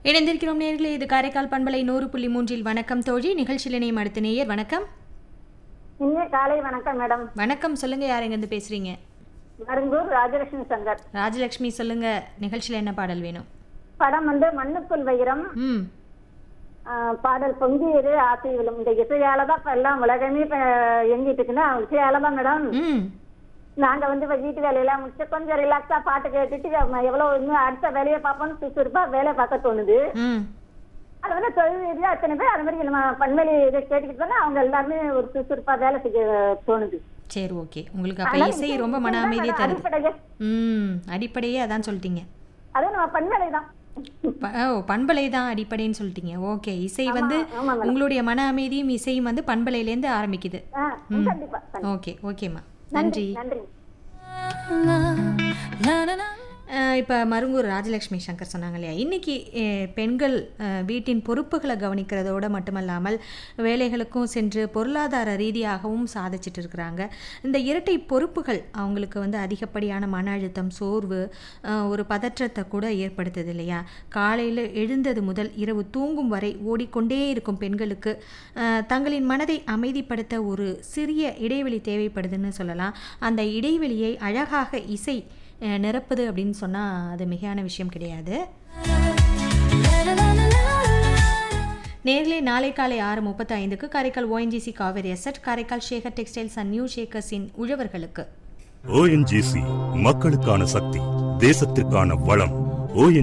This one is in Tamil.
இணைந்திருக்கிறோம் நேர்களே இது காரைக்கால் பண்பலை நூறு புள்ளி மூன்றில் வணக்கம் தோழி நிகழ்ச்சியில் இணையும் அடுத்த நேயர் வணக்கம் இனிய காலை வணக்கம் மேடம் வணக்கம் சொல்லுங்க யார் எங்கேருந்து பேசுறீங்க மருங்கூர் ராஜலட்சுமி சங்கர் ராஜலட்சுமி சொல்லுங்க நிகழ்ச்சியில் என்ன பாடல் வேணும் படம் வந்து மண்ணுக்குள் வைரம் ம் ஆஹ், பாடல் பொங்கியது ஆசை விழும் இந்த இசையால தான் இப்ப எல்லாம் உலகமே இப்ப எங்கிட்டு இருக்குன்னா இசையால தான் மேடம் ம் நாங்க வந்து இப்ப வீட்டு வேலையெல்லாம் முடிச்சு கொஞ்சம் ரிலாக்ஸா பாட்டு கேட்டுட்டு நம்ம எவ்வளவு இன்னும் அடுத்த வேலையை பார்ப்போம்னு சுறுசுறுப்பா வேலை பார்க்க தோணுது ம் அது வந்து தொழில் ரீதியா அத்தனை பேர் அது மாதிரி நம்ம பண்பலி இதை கேட்டுக்கிட்டு போனா அவங்க எல்லாருமே ஒரு சுறுசுறுப்பா வேலை செய்ய தோணுது சரி ஓகே உங்களுக்கு அப்போ அதனால இசை இசை ரொம்ப மன தான் அமைதியை தருது அடிப்படையே ம் அடிப்படையே அதான் சொல்லிட்டீங்க அதுவும் நம்ம பண்பலை தான் ப- ஓ பண்பலை தான் அடிப்படைன்னு சொல்லிட்டீங்க ஓகே இசை வந்து ஆமா மேடம். உங்களுடைய மன அமைதியும் இசையும் வந்து பண்பலையிலேருந்து ஆரம்பிக்குது ஆ, கண்டிப்பா கண்டிப்பா. ஓகே ஓகேம்மா நன்றி நன்றி இப்போ மருங்கூர் ராஜலக்ஷ்மி சங்கர் சொன்னாங்க இல்லையா இன்றைக்கி பெண்கள் அஹ், வீட்டின் பொறுப்புகளை கவனிக்கிறதோடு மட்டுமல்லாமல் வேலைகளுக்கும் சென்று பொருளாதார ரீதியாகவும் சாதிச்சிட்டு இருக்கிறாங்க இந்த இரட்டை பொறுப்புகள் அவங்களுக்கு வந்து அதிகப்படியான மன அழுத்தம் சோர்வு அஹ், ஒரு பதற்றத்தை கூட ஏற்படுத்துது இல்லையா காலையில் எழுந்தது முதல் இரவு தூங்கும் வரை ஓடிக்கொண்டே இருக்கும் பெண்களுக்கு அஹ், தங்களின் மனதை அமைதிப்படுத்த ஒரு சிறிய இடைவெளி தேவைப்படுதுன்னு சொல்லலாம் அந்த இடைவெளியை அழகாக இசை அஹ், நிரப்புது அப்படின்னு சொன்னால் அது மிகையான விஷயம் கிடையாது நேரிலே நாளை காலை ஆறு முப்பத்தி ஐந்துக்கு காரைக்கால் ஓஎன்ஜிசி காவேரி எசட் Karaikal Shekar textiles and new ஷேக்கர்ஸின் உழவர்களுக்கு ஓஎன்ஜிசி மக்களுக்கான சக்தி தேசத்திற்கான வளம்